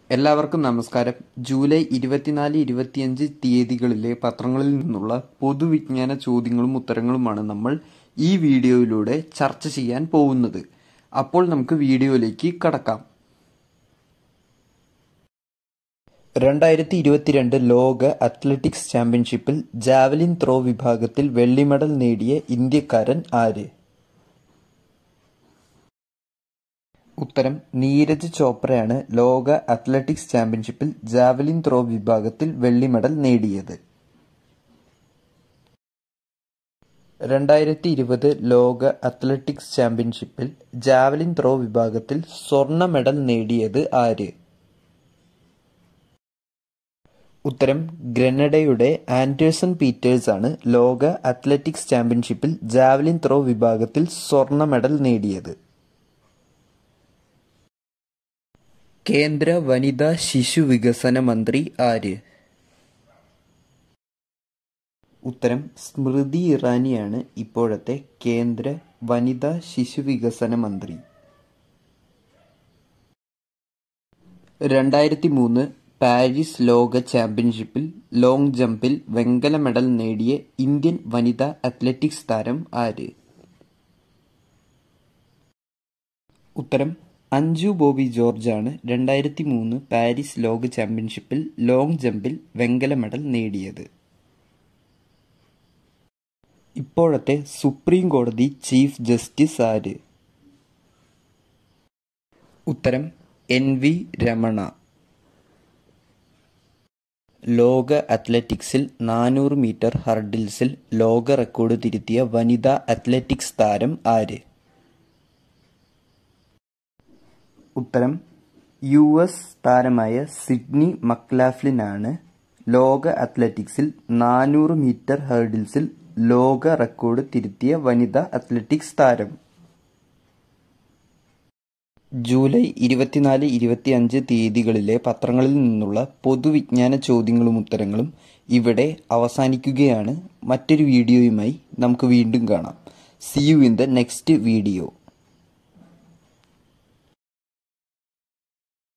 എല്ലാവർക്കും നമസ്കാരം ജൂലൈ ഇരുപത്തിനാല് ഇരുപത്തിയഞ്ച് തീയതികളിലെ പത്രങ്ങളിൽ നിന്നുള്ള പൊതുവിജ്ഞാന ചോദ്യങ്ങളും ഉത്തരങ്ങളുമാണ് നമ്മൾ ഈ വീഡിയോയിലൂടെ ചർച്ച ചെയ്യാൻ പോകുന്നത് അപ്പോൾ നമുക്ക് വീഡിയോയിലേക്ക് കടക്കാം രണ്ടായിരത്തി ഇരുപത്തിരണ്ട് ലോക അത്ലറ്റിക്സ് ചാമ്പ്യൻഷിപ്പിൽ ജാവലിൻ ത്രോ വിഭാഗത്തിൽ വെള്ളി മെഡൽ നേടിയ ഇന്ത്യക്കാരൻ ആര് ഉത്തരം നീരജ് ചോപ്രയാണ് ലോക അത്ലറ്റിക്സ് ചാമ്പ്യൻഷിപ്പിൽ ജാവലിൻ ത്രോ വിഭാഗത്തിൽ വെള്ളി മെഡൽ നേടിയത് രണ്ടായിരത്തി ഇരുപത് ലോക അത്ലറ്റിക്സ് ചാമ്പ്യൻഷിപ്പിൽ ജാവലിൻ ത്രോ വിഭാഗത്തിൽ സ്വർണ്ണ മെഡൽ നേടിയത് ആര് ഉത്തരം ഗ്രനഡയുടെ ആൻഡേഴ്സൺ പീറ്റേഴ്സ് ആണ് ലോക അത്ലറ്റിക്സ് ചാമ്പ്യൻഷിപ്പിൽ ജാവലിൻ ത്രോ വിഭാഗത്തിൽ സ്വർണ്ണ മെഡൽ നേടിയത് കേന്ദ്ര വനിതാ ശിശു വികസന മന്ത്രി ആര് ഉത്തരം സ്മൃതി ഇറാനിയാണ് ഇപ്പോഴത്തെ കേന്ദ്ര വനിതാ ശിശു വികസന മന്ത്രി രണ്ടായിരത്തി മൂന്ന് പാരീസ് ലോക ചാമ്പ്യൻഷിപ്പിൽ ലോങ് ജമ്പിൽ വെങ്കല മെഡൽ നേടിയ ഇന്ത്യൻ വനിതാ അത്ലറ്റിക്സ് താരം ആര് ഉത്തരം അഞ്ജു ബോബി ജോർജാണ് രണ്ടായിരത്തി മൂന്ന് പാരീസ് ലോക ചാമ്പ്യൻഷിപ്പിൽ ലോങ് ജമ്പിൽ വെങ്കല മെഡൽ നേടിയത് ഇപ്പോഴത്തെ സുപ്രീം കോടതി ചീഫ് ജസ്റ്റിസ് ആര് ഉത്തരം എൻ വി രമണ ലോക അത്ലറ്റിക്സിൽ നാനൂറ് മീറ്റർ ഹർഡിൽസിൽ ലോക റെക്കോർഡ് തിരുത്തിയ വനിതാ അത്ലറ്റിക്സ് താരം ആര് ഉത്തരം യു എസ് താരമായ സിഡ്നി മക്ലാഫ്ലിനാണ് ലോക അത്ലറ്റിക്സിൽ നാനൂറ് മീറ്റർ ഹേർഡിൽസിൽ ലോക റെക്കോർഡ് തിരുത്തിയ വനിതാ അത്ലറ്റിക്സ് താരം ജൂലൈ ഇരുപത്തിനാല് ഇരുപത്തിയഞ്ച് തീയതികളിലെ പത്രങ്ങളിൽ നിന്നുള്ള പൊതുവിജ്ഞാന ചോദ്യങ്ങളും ഉത്തരങ്ങളും ഇവിടെ അവസാനിക്കുകയാണ് മറ്റൊരു വീഡിയോയുമായി നമുക്ക് വീണ്ടും കാണാം see you in the next video